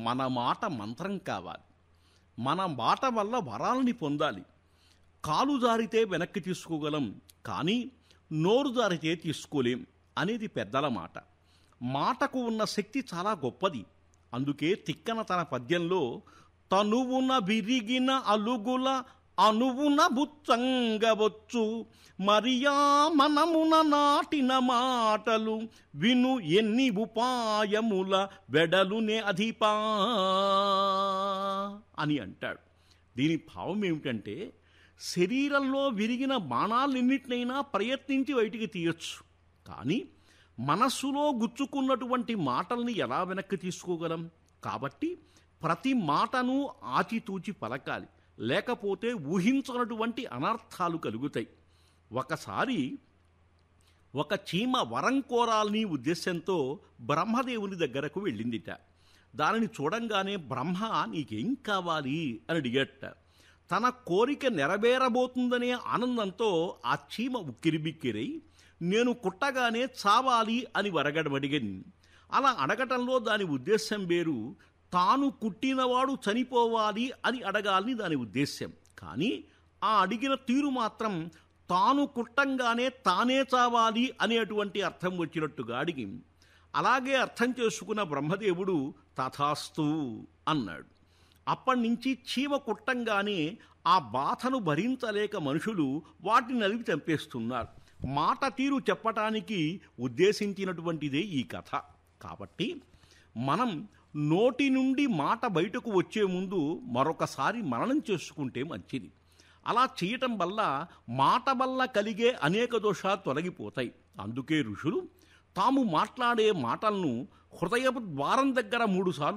మన మాట మంత్రం కావాలి మన మాట వల్ల వరాలని పొందాలి కాలు జారితే వెనక్కి తీసుకోగలం కానీ నోరు జారితే తీసుకోలేం అనేది పెద్దల మాట మాటకు ఉన్న శక్తి చాలా గొప్పది అందుకే తిక్కన తన పద్యంలో తనువున విరిగిన అలుగుల అనువున బుచ్చంగవచ్చు మరియా మనమున నాటిన మాటలు విను ఎన్ని ఉపాయముల వెడలునే అధిపా అని అంటాడు దీని భావం ఏమిటంటే శరీరంలో విరిగిన బాణాలన్నిటినైనా ప్రయత్నించి బయటికి తీయొచ్చు కానీ మనస్సులో గుచ్చుకున్నటువంటి మాటల్ని ఎలా వెనక్కి తీసుకోగలం కాబట్టి ప్రతి మాటను ఆచితూచి పలకాలి లేకపోతే ఊహించనటువంటి అనర్థాలు కలుగుతాయి ఒకసారి ఒక చీమ వరం కోరాలని ఉద్దేశంతో బ్రహ్మదేవుని దగ్గరకు వెళ్ళిందిట దానిని చూడంగానే బ్రహ్మ నీకేం కావాలి అని అడిగట తన కోరిక నెరవేరబోతుందనే ఆనందంతో ఆ చీమ ఉక్కిరిబిక్కిరై నేను కుట్టగానే చావాలి అని వరగడం అడిగింది అలా అడగటంలో దాని ఉద్దేశం వేరు తాను కుట్టినవాడు చనిపోవాలి అని అడగాలని దాని ఉద్దేశ్యం కానీ ఆ అడిగిన తీరు మాత్రం తాను కుట్టంగానే తానే చావాలి అనేటువంటి అర్థం వచ్చినట్టుగా అడిగి అలాగే అర్థం చేసుకున్న బ్రహ్మదేవుడు తథాస్తు అన్నాడు అప్పటి నుంచి చీమ కుట్టంగానే ఆ బాధను భరించలేక మనుషులు వాటిని నలిపి చంపేస్తున్నారు మాట తీరు చెప్పటానికి ఉద్దేశించినటువంటిదే ఈ కథ కాబట్టి మనం నోటి నుండి మాట బయటకు వచ్చే ముందు మరొకసారి మననం చేసుకుంటే మంచిది అలా చేయటం వల్ల మాట వల్ల కలిగే అనేక దోషాలు తొలగిపోతాయి అందుకే ఋషులు తాము మాట్లాడే మాటలను హృదయపు ద్వారం దగ్గర మూడుసార్లు